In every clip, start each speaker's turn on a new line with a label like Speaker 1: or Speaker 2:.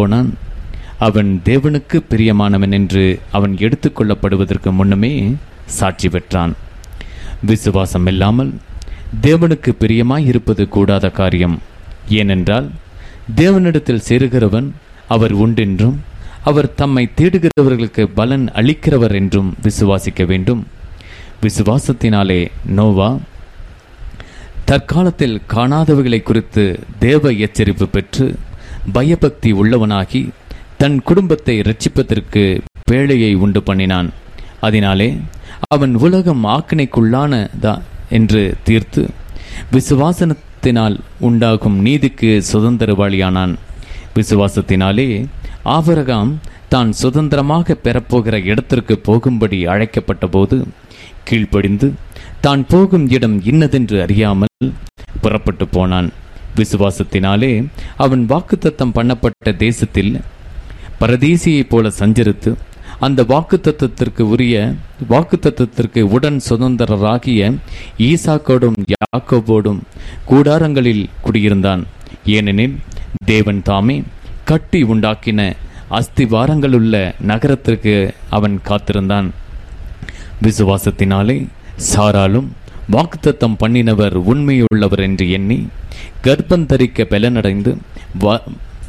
Speaker 1: போனான் அவன் தேவனுக்கு பிரியமானவன் என்று அவன் எடுத்துக்கொள்ளப்படுவதற்கு முன்னமே சாட்சி பெற்றான் விசுவாசம் இல்லாமல் தேவனுக்கு பிரியமாய் இருப்பது கூடாத காரியம் ஏனென்றால் தேவனிடத்தில் சேருகிறவன் அவர் உண்டென்றும் அவர் தம்மை தேடுகிறவர்களுக்கு பலன் அளிக்கிறவர் என்றும் விசுவாசிக்க வேண்டும் விசுவாசத்தினாலே நோவா தற்காலத்தில் காணாதவைகளை குறித்து தேவ எச்சரிப்பு பெற்று பயபக்தி உள்ளவனாகி தன் குடும்பத்தை ரட்சிப்பதற்கு பேழையை உண்டு பண்ணினான் அதனாலே அவன் உலகம் ஆக்கினைக்குள்ளானதா என்று தீர்த்து விசுவாசனத்தினால் உண்டாகும் நீதிக்கு சுதந்திரவாளியானான் விசுவாசத்தினாலே ஆபரகாம் தான் சுதந்திரமாக பெறப்போகிற இடத்திற்கு போகும்படி அழைக்கப்பட்ட போது கீழ்ப்படிந்து தான் போகும் இடம் இன்னதென்று அறியாமல் புறப்பட்டு போனான் விசுவாசத்தினாலே அவன் வாக்குத்தத்தம் பண்ணப்பட்ட தேசத்தில் பரதேசியைப் போல சஞ்சரித்து அந்த வாக்குத்தத்தத்திற்கு உரிய வாக்குத்தத்தத்திற்கு உடன் சுதந்திரராகிய ஈசாக்கோடும் யாக்கோபோடும் கூடாரங்களில் குடியிருந்தான் ஏனெனில் தேவன் தாமே கட்டி உண்டாக்கின அஸ்திவாரங்களுள்ள நகரத்திற்கு அவன் காத்திருந்தான் விசுவாசத்தினாலே சாராலும் வாக்குத்தத்தம் பண்ணினவர் உண்மையுள்ளவர் என்று எண்ணி கர்ப்பந்தரிக்க பலனடைந்து வ-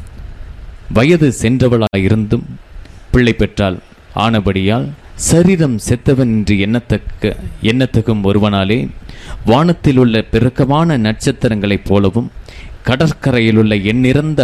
Speaker 1: வயது சென்றவளாயிருந்தும் பிள்ளை பெற்றாள் ஆனபடியால் சரீரம் செத்தவன் என்று எண்ணத்தக்க எண்ணத்தகும் ஒருவனாலே வானத்தில் உள்ள பெருக்கமான நட்சத்திரங்களைப் போலவும் கடற்கரையிலுள்ள எண்ணிறந்த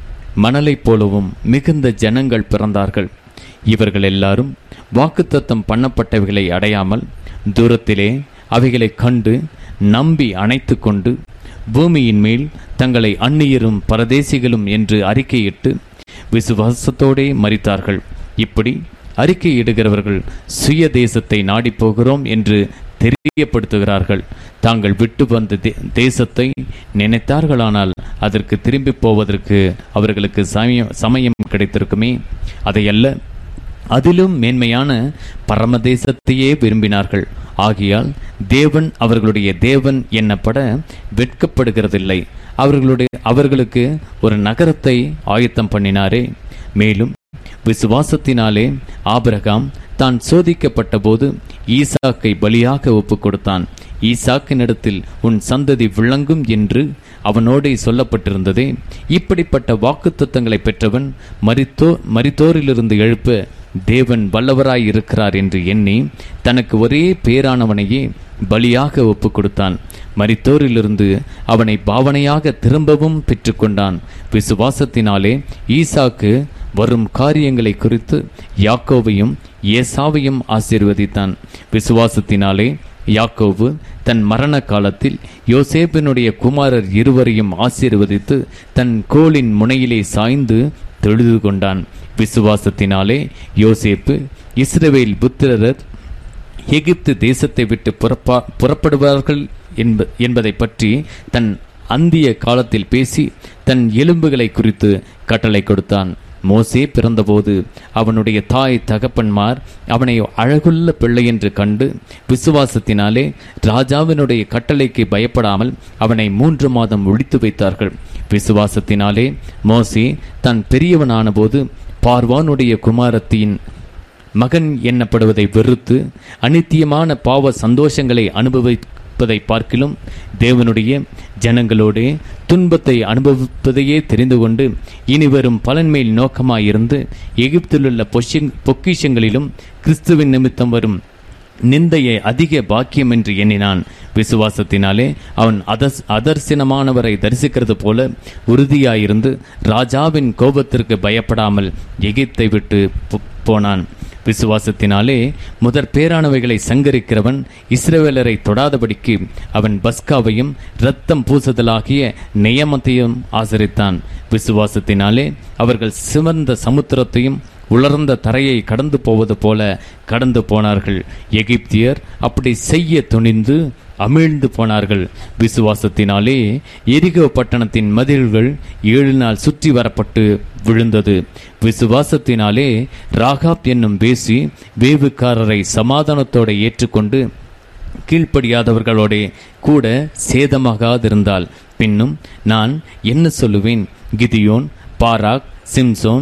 Speaker 1: மணலைப் போலவும் மிகுந்த ஜனங்கள் பிறந்தார்கள் இவர்கள் எல்லாரும் வாக்குத்தத்தம் பண்ணப்பட்டவைகளை அடையாமல் தூரத்திலே அவைகளை கண்டு நம்பி அணைத்து கொண்டு பூமியின் மேல் தங்களை அந்நியரும் பரதேசிகளும் என்று அறிக்கையிட்டு விசுவாசத்தோடே மரித்தார்கள் இப்படி அறிக்கையிடுகிறவர்கள் சுய தேசத்தை நாடிப் போகிறோம் என்று தெரியப்படுத்துகிறார்கள் தாங்கள் விட்டு வந்த தே- தேசத்தை நினைத்தார்களானால் அதற்கு திரும்பி போவதற்கு அவர்களுக்கு சமயம் சமயம் கிடைத்திருக்குமே அதையல்ல அதிலும் மேன்மையான பரமதேசத்தையே விரும்பினார்கள் ஆகையால் தேவன் அவர்களுடைய தேவன் என்னப்பட வெட்கப்படுகிறதில்லை அவர்களுடைய அவர்களுக்கு ஒரு நகரத்தை ஆயத்தம் பண்ணினாரே மேலும் விசுவாசத்தினாலே ஆபிரகாம் தான் சோதிக்கப்பட்ட போது ஈசாக்கை பலியாக ஒப்புக் கொடுத்தான் ஈசாக்கினிடத்தில் உன் சந்ததி விளங்கும் என்று அவனோடே சொல்லப்பட்டிருந்ததே இப்படிப்பட்ட வாக்குத்தத்தங்களை பெற்றவன் மரித்தோ மரித்தோரிலிருந்து எழுப்ப தேவன் வல்லவராய் இருக்கிறார் என்று எண்ணி தனக்கு ஒரே பேரானவனையே பலியாக ஒப்புக் கொடுத்தான் மரித்தோரிலிருந்து அவனை பாவனையாக திரும்பவும் பெற்றுக்கொண்டான் விசுவாசத்தினாலே ஈசாக்கு வரும் காரியங்களை குறித்து யாக்கோவையும் ஏசாவையும் ஆசீர்வதித்தான் விசுவாசத்தினாலே யாக்கோவு தன் மரண காலத்தில் யோசேப்பினுடைய குமாரர் இருவரையும் ஆசீர்வதித்து தன் கோலின் முனையிலே சாய்ந்து தொழுது கொண்டான் விசுவாசத்தினாலே யோசேப்பு இஸ்ரவேல் புத்திரர் எகிப்து தேசத்தை விட்டு புறப்பா புறப்படுவார்கள் என்ப என்பதை பற்றி தன் அந்திய காலத்தில் பேசி தன் எலும்புகளை குறித்து கட்டளை கொடுத்தான் மோசே பிறந்தபோது அவனுடைய தாய் தகப்பன்மார் அவனை அழகுள்ள பிள்ளை என்று கண்டு விசுவாசத்தினாலே ராஜாவினுடைய கட்டளைக்கு பயப்படாமல் அவனை மூன்று மாதம் ஒழித்து வைத்தார்கள் விசுவாசத்தினாலே மோசே தான் பெரியவனானபோது பார்வானுடைய குமாரத்தின் மகன் எண்ணப்படுவதை வெறுத்து அனித்தியமான பாவ சந்தோஷங்களை அனுபவிப்பதை பார்க்கிலும் தேவனுடைய ஜனங்களோடே துன்பத்தை அனுபவிப்பதையே தெரிந்து கொண்டு இனி வரும் பலன்மேல் நோக்கமாயிருந்து எகிப்திலுள்ள பொஷிங் பொக்கிஷங்களிலும் கிறிஸ்துவின் நிமித்தம் வரும் நிந்தையை அதிக பாக்கியம் என்று எண்ணினான் விசுவாசத்தினாலே அவன் அதர்ஸ் அதர்சனமானவரை தரிசிக்கிறது போல உறுதியாயிருந்து ராஜாவின் கோபத்திற்கு பயப்படாமல் எகிப்தை விட்டு போ- போனான் விசுவாசத்தினாலே முதற் பேரானவைகளை சங்கரிக்கிறவன் இஸ்ரவேலரை தொடாதபடிக்கு அவன் பஸ்காவையும் இரத்தம் பூசுதலாகிய நியமத்தையும் ஆசரித்தான் விசுவாசத்தினாலே அவர்கள் சிவந்த சமுத்திரத்தையும் உலர்ந்த தரையை கடந்து போவது போல கடந்து போனார்கள் எகிப்தியர் அப்படி செய்ய துணிந்து அமிழ்ந்து போனார்கள் விசுவாசத்தினாலே எரிகோ பட்டணத்தின் மதில்கள் ஏழு நாள் சுற்றி வரப்பட்டு விழுந்தது விசுவாசத்தினாலே ராகாப் என்னும் பேசி வேவுக்காரரை சமாதானத்தோடு ஏற்றுக்கொண்டு கீழ்ப்படியாதவர்களோடே கூட சேதமாகாதிருந்தால் பின்னும் நான் என்ன சொல்லுவேன் கிதியோன் பாராக் சிம்சோன்